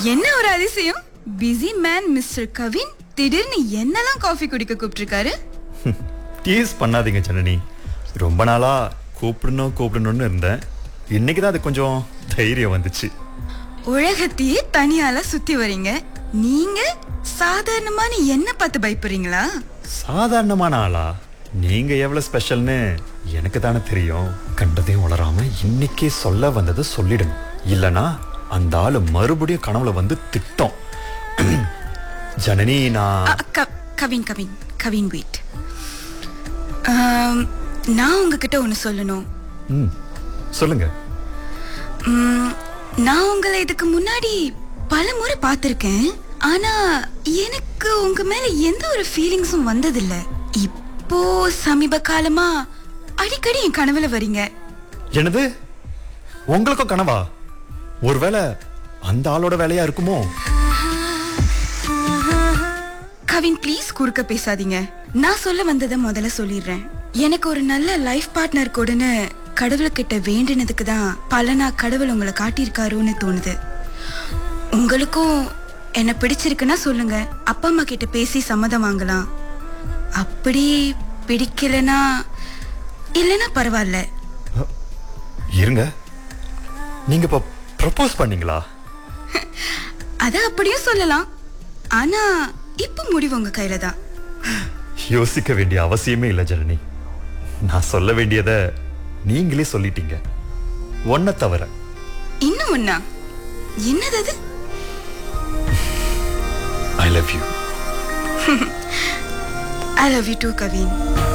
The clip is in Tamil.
என்ன ஒரு அதிசயம் பிஸி மேன் மிஸ்டர் கவின் திடீர்னு என்னெல்லாம் காஃபி குடிக்க கூப்பிட்டிருக்காரு டீஸ் பண்ணாதீங்க ஜனனி ரொம்ப நாளா கூப்பிடணும் கூப்பிடணும்னு இருந்தேன் இன்னைக்கு தான் அது கொஞ்சம் தைரியம் வந்துச்சு உலகத்தையே தனியால சுத்தி வரீங்க நீங்க சாதாரணமான என்ன பார்த்து பயப்படுறீங்களா சாதாரணமான ஆளா நீங்க எவ்வளவு ஸ்பெஷல்னு எனக்கு தானே தெரியும் கண்டதையும் உளராம இன்னைக்கே சொல்ல வந்ததை சொல்லிடணும் இல்லனா அந்த ஆளு மறுபடியும் கனவுல வந்து திட்டம் ஜனனி நான் அ, க- கவின் கவின் கவின் வெயிட் நான் உங்ககிட்ட ஒன்று சொல்லணும் ம், சொல்லுங்க ம், நான் உங்களை இதுக்கு முன்னாடி பல முறை பார்த்துருக்கேன் ஆனா எனக்கு உங்க மேல எந்த ஒரு ஃபீலிங்ஸும் வந்ததில்ல இப்போ சமீப காலமா அடிக்கடி என் கனவுல வரீங்க என்னது உங்களுக்கும் கனவா ஒருவேளை அந்த ஆளோட வேலையா இருக்குமோ கவின் ப்ளீஸ் குறுக்க பேசாதீங்க நான் சொல்ல வந்ததை முதல்ல சொல்லிடுறேன் எனக்கு ஒரு நல்ல லைஃப் பார்ட்னர் கூடன்னு கடவுள்கிட்ட வேண்டினதுக்கு தான் பலனா கடவுள் உங்களை காட்டியிருக்காருன்னு தோணுது உங்களுக்கும் என்ன பிடிச்சிருக்குன்னா சொல்லுங்க அப்பா அம்மா கிட்ட பேசி சம்மதம் வாங்கலாம் அப்படி பிடிக்கலனா இல்லைன்னா பரவாயில்ல இருங்க நீங்க இப்ப ப்ரப்போஸ் பண்ணீங்களா அத அப்படியும் சொல்லலாம் ஆனா இப்ப முடிவு உங்க கையில தான் யோசிக்க வேண்டிய அவசியமே இல்லை ஜனனி நான் சொல்ல வேண்டியத நீங்களே சொல்லிட்டீங்க ஒன்ன தவிர இன்னும் ஒண்ணா என்னது அது I love you I love you too Kavin